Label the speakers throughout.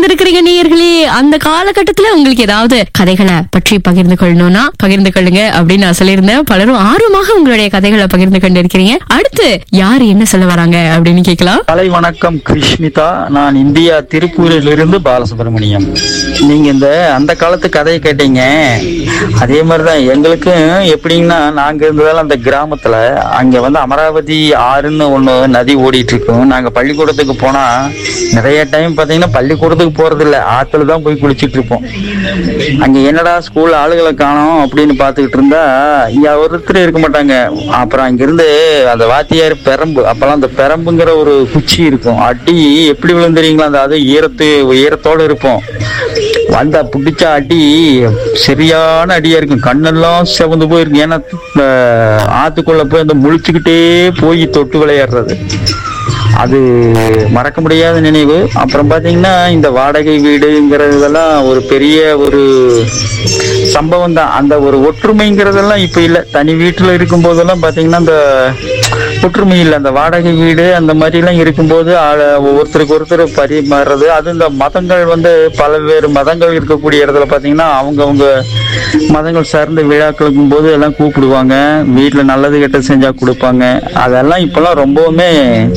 Speaker 1: இணைந்திருக்கிறீங்க நேயர்களே அந்த காலகட்டத்துல உங்களுக்கு ஏதாவது கதைகளை பற்றி பகிர்ந்து கொள்ளணும்னா பகிர்ந்து கொள்ளுங்க அப்படின்னு நான் சொல்லியிருந்தேன் பலரும் ஆர்வமாக உங்களுடைய கதைகளை பகிர்ந்து கொண்டு இருக்கிறீங்க அடுத்து யார் என்ன சொல்ல வராங்க அப்படின்னு கேட்கலாம்
Speaker 2: கலை வணக்கம் கிருஷ்மிதா நான் இந்தியா திருப்பூரில் இருந்து பாலசுப்ரமணியம் நீங்க இந்த அந்த காலத்து கதையை கேட்டீங்க அதே மாதிரிதான் எங்களுக்கும் எப்படின்னா நாங்க இருந்ததால அந்த கிராமத்துல அங்க வந்து அமராவதி ஆறுன்னு ஒண்ணு நதி ஓடிட்டு இருக்கும் நாங்க பள்ளிக்கூடத்துக்கு போனா நிறைய டைம் பாத்தீங்கன்னா பள்ளிக்கூடத்துக்கு போறது இல்ல ஆத்துல தான் போய் குளிச்சிட்டு இருப்போம் அங்க என்னடா ஸ்கூல் ஆளுகளை காணோம் அப்படின்னு பாத்துக்கிட்டு இருந்தா இங்க ஒருத்தர் இருக்க மாட்டாங்க அப்புறம் அங்கிருந்து அந்த வாத்தியார் பெரம்பு அப்பெல்லாம் அந்த பெரம்புங்கிற ஒரு குச்சி இருக்கும் அடி எப்படி விழுந்துறீங்களா அந்த அது ஈரத்து ஈரத்தோட இருப்போம் வந்தா பிடிச்ச அடி சரியான அடியா இருக்கும் கண்ணெல்லாம் செவந்து போயிருக்கும் ஏன்னா அஹ், ஆத்துக்குள்ள போய் அந்த முழிச்சுக்கிட்டே போய் தொட்டு விளையாடுறது அது மறக்க முடியாத நினைவு அப்புறம் பாத்தீங்கன்னா இந்த வாடகை வீடுங்கிறதெல்லாம் ஒரு பெரிய ஒரு சம்பவம் தான் அந்த ஒரு ஒற்றுமைங்கிறதெல்லாம் இப்ப இல்ல தனி வீட்டுல இருக்கும் போதெல்லாம் பாத்தீங்கன்னா அந்த ஒற்றுமை இல்லை அந்த வாடகை வீடு அந்த மாதிரி எல்லாம் இருக்கும்போது ஆள- ஒவ்வொருத்தருக்கு ஒருத்தர் பரிமாறுறது அது இந்த மதங்கள் வந்து பல்வேறு மதங்கள் இருக்கக்கூடிய இடத்துல பாத்தீங்கன்னா அவங்கவங்க மதங்கள் சார்ந்த விழாக்களுக்கும் போது எல்லாம் கூப்பிடுவாங்க வீட்டுல நல்லது கெட்டது செஞ்சா கொடுப்பாங்க அதெல்லாம் இப்பெல்லாம் ரொம்பவுமே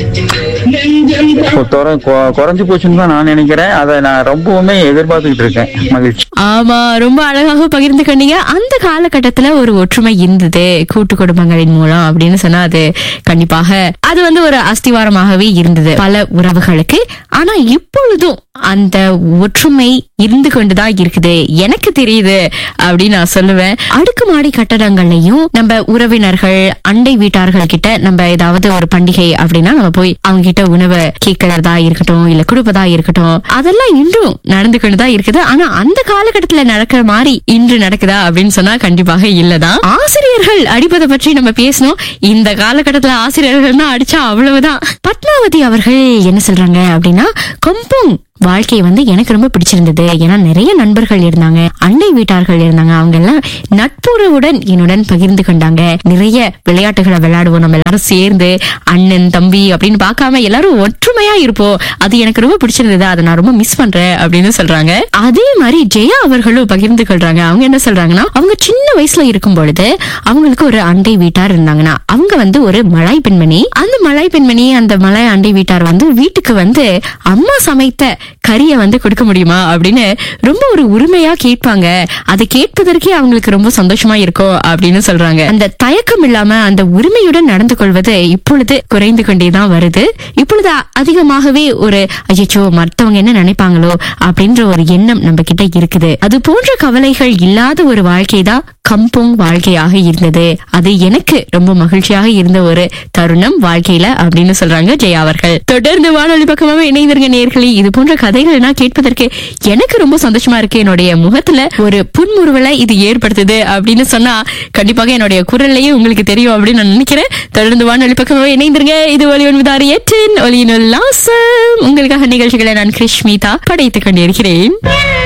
Speaker 2: குற- கு- குறைஞ்சு போச்சுன்னு தான் நான் நினைக்கிறேன் அதை நான் ரொம்பவுமே எதிர்பார்த்துக்கிட்டு இருக்கேன் மகிழ்ச்சி
Speaker 1: ஆமா ரொம்ப அழகாக பகிர்ந்து கொண்டீங்க அந்த காலகட்டத்துல ஒரு ஒற்றுமை இருந்தது கூட்டு குடும்பங்களின் மூலம் அப்படின்னு சொன்னா அது கண்டிப்பாக அது வந்து ஒரு அஸ்திவாரமாகவே இருந்தது பல உறவுகளுக்கு ஆனா இப்பொழுதும் அந்த ஒற்றுமை இருந்து கொண்டுதான் இருக்குது எனக்கு தெரியுது அப்படின்னு நான் சொல்லுவேன் அடுக்குமாடி கட்டடங்கள்லயும் நம்ம உறவினர்கள் அண்டை வீட்டார்கள் கிட்ட நம்ம ஏதாவது ஒரு பண்டிகை அப்படின்னா நம்ம போய் அவங்க கிட்ட உணவை கேட்கறதா இருக்கட்டும் இல்ல கொடுப்பதா இருக்கட்டும் அதெல்லாம் இன்றும் நடந்து கொண்டுதான் இருக்குது ஆனா அந்த காலகட்டத்துல நடக்கிற மாதிரி இன்று நடக்குதா அப்படின்னு சொன்னா கண்டிப்பாக இல்லதான் ஆசிரியர்கள் அடிப்பதை பற்றி நம்ம பேசணும் இந்த காலகட்டத்துல ஆசிரியர்கள்னா அடிச்சா அவ்வளவுதான் பத்மாவதி அவர்கள் என்ன சொல்றாங்க அப்படின்னா கொம்புங் வாழ்க்கை வந்து எனக்கு ரொம்ப பிடிச்சிருந்தது ஏன்னா நிறைய நண்பர்கள் இருந்தாங்க அண்டை வீட்டார்கள் இருந்தாங்க அவங்க எல்லாம் நட்புறவுடன் என்னுடன் பகிர்ந்து கொண்டாங்க நிறைய விளையாட்டுகளை விளையாடுவோம் நம்ம எல்லாரும் சேர்ந்து அண்ணன் தம்பி அப்படின்னு பார்க்காம எல்லாரும் ஒற்றுமையா இருப்போம் அது எனக்கு ரொம்ப பிடிச்சிருந்தது அதை நான் ரொம்ப மிஸ் பண்றேன் அப்படின்னு சொல்றாங்க அதே மாதிரி ஜெயா அவர்களும் பகிர்ந்து கொள்றாங்க அவங்க என்ன சொல்றாங்கன்னா அவங்க சின்ன வயசுல இருக்கும் பொழுது அவங்களுக்கு ஒரு அண்டை வீட்டார் இருந்தாங்கன்னா அவங்க வந்து ஒரு மலாய் பெண்மணி அந்த மலாய் பெண்மணி அந்த மலாய் அண்டை வீட்டார் வந்து வீட்டுக்கு வந்து அம்மா சமைத்த கறியை வந்து கொடுக்க முடியுமா அப்படின்னு ரொம்ப ஒரு உரிமையா கேட்பாங்க அதை கேட்பதற்கே அவங்களுக்கு ரொம்ப சந்தோஷமா இருக்கும் அப்படின்னு சொல்றாங்க அந்த தயக்கம் இல்லாம அந்த உரிமையுடன் நடந்து கொள்வது இப்பொழுது குறைந்து கொண்டேதான் வருது இப்பொழுது அ- அதிகமாகவே ஒரு ஐயோ மத்தவங்க என்ன நினைப்பாங்களோ அப்படின்ற ஒரு எண்ணம் நம்ம கிட்ட இருக்குது அது போன்ற கவலைகள் இல்லாத ஒரு வாழ்க்கை தான் கம்போங் வாழ்க்கையாக இருந்தது அது எனக்கு ரொம்ப மகிழ்ச்சியாக இருந்த ஒரு தருணம் வாழ்க்கையில அப்படின்னு சொல்றாங்க ஜெயா அவர்கள் தொடர்ந்து வானொலி பக்கமாக இணைந்திருங்க நேர்களே இது போன்ற கதைகள் நான் கேட்பதற்கு எனக்கு ரொம்ப சந்தோஷமா இருக்கு என்னுடைய முகத்துல ஒரு புன்முறுவலை இது ஏற்படுத்துது அப்படின்னு சொன்னா கண்டிப்பாக என்னுடைய குரல்லையே உங்களுக்கு தெரியும் அப்படின்னு நான் நினைக்கிறேன் தொடர்ந்து வானொலி பக்கமாக இணைந்திருங்க இது ஒலி ஒன்பதாறு எட்டின் ஒலியினுள் லாசம் உங்களுக்காக நிகழ்ச்சிகளை நான் கிருஷ்மிதா படைத்துக் கொண்டிருக்கிறேன்